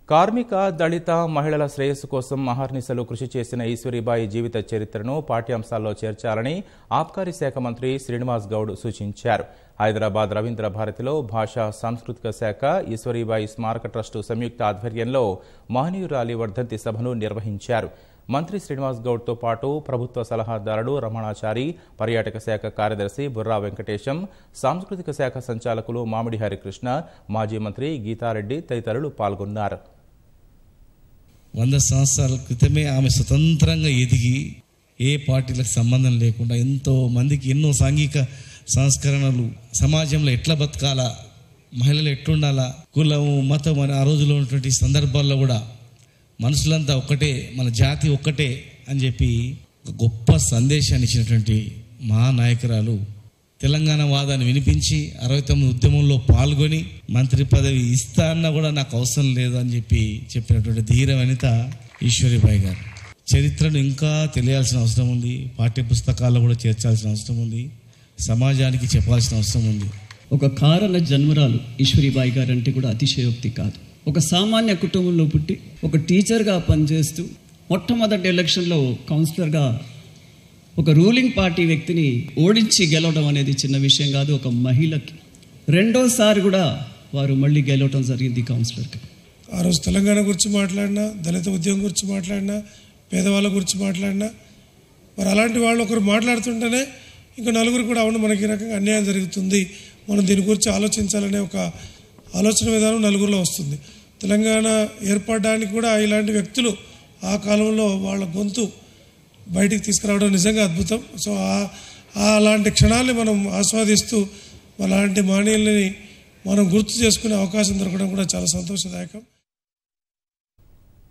కార్మిక దళిత మహిళల శ్రేయస్సు కోసం మహర్నిశలు కృషి చేసిన ఈశ్వరీబాయి జీవిత చరిత్రను పాఠ్యాంశాల్లో చేర్చాలని ఆబ్కారీ శాఖ మంత్రి శ్రీనివాస్ గౌడ్ సూచించారు హైదరాబాద్ రవీంద్ర భారతిలో భాషా సాంస్కృతిక శాఖ ఈశ్వరీబాయి స్మారక ట్రస్టు సంయుక్త ఆధ్వర్యంలో మహనీయురాలి వర్ధంతి సభను నిర్వహించారు మంత్రి శ్రీనివాస్ గౌడ్తో పాటు ప్రభుత్వ సలహాదారుడు రమణాచారి పర్యాటక శాఖ కార్యదర్శి బుర్రా వెంకటేశం సాంస్కృతిక శాఖ సంచాలకులు మామిడి హరికృష్ణ మాజీ మంత్రి గీతారెడ్డి తదితరులు పాల్గొన్నారు వంద సంవత్సరాల క్రితమే ఆమె స్వతంత్రంగా ఎదిగి ఏ పార్టీలకు సంబంధం లేకుండా ఎంతో మందికి ఎన్నో సాంఘిక సంస్కరణలు సమాజంలో ఎట్లా బతకాలా మహిళలు ఎట్లుండాలా కులం మతం అని ఆ రోజుల్లో ఉన్నటువంటి సందర్భాల్లో కూడా మనుషులంతా ఒక్కటే మన జాతి ఒక్కటే అని చెప్పి ఒక గొప్ప సందేశాన్ని ఇచ్చినటువంటి మహానాయకురాలు తెలంగాణ వాదాన్ని వినిపించి అరవై తొమ్మిది ఉద్యమంలో పాల్గొని మంత్రి పదవి ఇస్తా అన్నా కూడా నాకు అవసరం లేదు అని చెప్పి చెప్పినటువంటి ధీర వనిత ఈశ్వరిబాయి గారు చరిత్రను ఇంకా తెలియాల్సిన అవసరం ఉంది పాఠ్య పుస్తకాల్లో కూడా చేర్చాల్సిన అవసరం ఉంది సమాజానికి చెప్పాల్సిన అవసరం ఉంది ఒక కారణ జన్మరాలు ఈశ్వరీబాయి గారు అంటే కూడా అతిశయోక్తి కాదు ఒక సామాన్య కుటుంబంలో పుట్టి ఒక టీచర్గా పనిచేస్తూ మొట్టమొదటి ఎలక్షన్లో కౌన్సిలర్గా ఒక రూలింగ్ పార్టీ వ్యక్తిని ఓడించి గెలవడం అనేది చిన్న విషయం కాదు ఒక మహిళకి రెండోసారి కూడా వారు మళ్ళీ గెలవడం జరిగింది కౌన్సిలర్కి ఆ రోజు తెలంగాణ గురించి మాట్లాడినా దళిత ఉద్యమం గురించి మాట్లాడినా పేదవాళ్ళ గురించి మాట్లాడినా మరి అలాంటి వాళ్ళు ఒకరు మాట్లాడుతుంటేనే ఇంకా నలుగురు కూడా అవును మనకి ఈ రకంగా అన్యాయం జరుగుతుంది మనం దీని గురించి ఆలోచించాలనే ఒక ఆలోచన విధానం నలుగురిలో వస్తుంది తెలంగాణ ఏర్పడడానికి కూడా ఇలాంటి వ్యక్తులు ఆ కాలంలో వాళ్ళ గొంతు బయటికి తీసుకురావడం నిజంగా అద్భుతం సో ఆ- ఆ అలాంటి క్షణాల్ని మనం ఆస్వాదిస్తూ అలాంటి మానీయుల్ని మనం గుర్తు చేసుకునే అవకాశం దొరకడం కూడా చాలా సంతోషదాయకం